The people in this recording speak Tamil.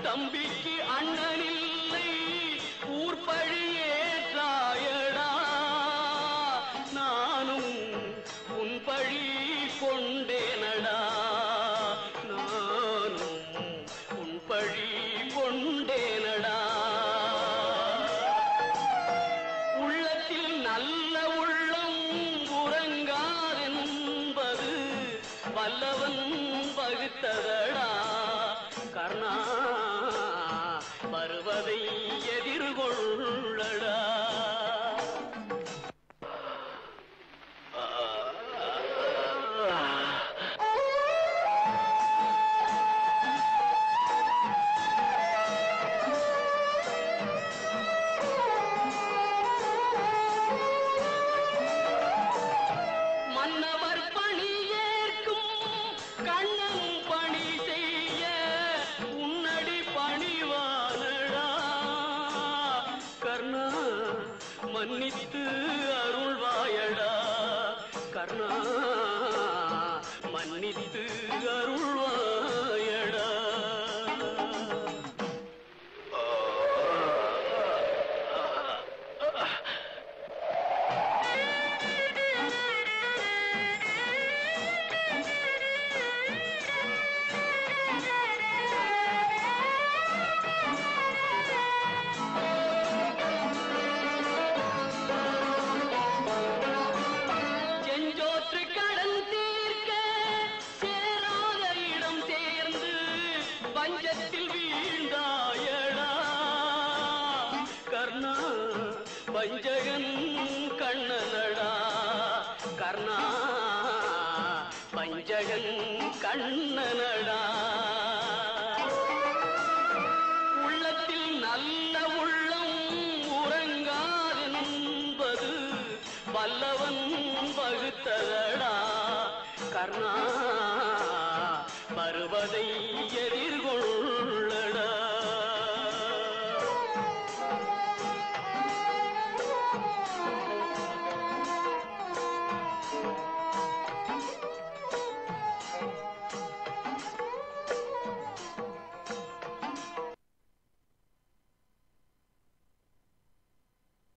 தம்பிக்கு அண்ணனில்லை ஊர்பழியே சாயடா நானும் உன் பழி கொண்டேனடா நானும் உன் பழி கொண்டேனடா உள்ளத்தில் நல்ல உள்ளம் உறங்காதென்பது வல்லவன் வகுத்ததடா கர்ணா வருவதை எதிர்கொள்ளடா மன்னவர் பணி ஏற்கும் கண்ணன் பணி செய்ய உன்னடி பணிவானடா கர்ணா மன்னித்து அருள்வாயடா கர்ணா மன்னித்து அருள்வாயடா செஞ்சோற்று கடன் தீர்க்க சேராத இடம் சேர்ந்து பஞ்சத்தில் வீழ்ந்தாயடா கர்ணா பஞ்சகன் கண்ணனடா கர்ணா பஞ்சகன் கண்ணனடா உள்ளத்தில் நல்ல உள்ளம் உறங்காதென்பது வல்லவன் வகுத்ததடா கர்ணா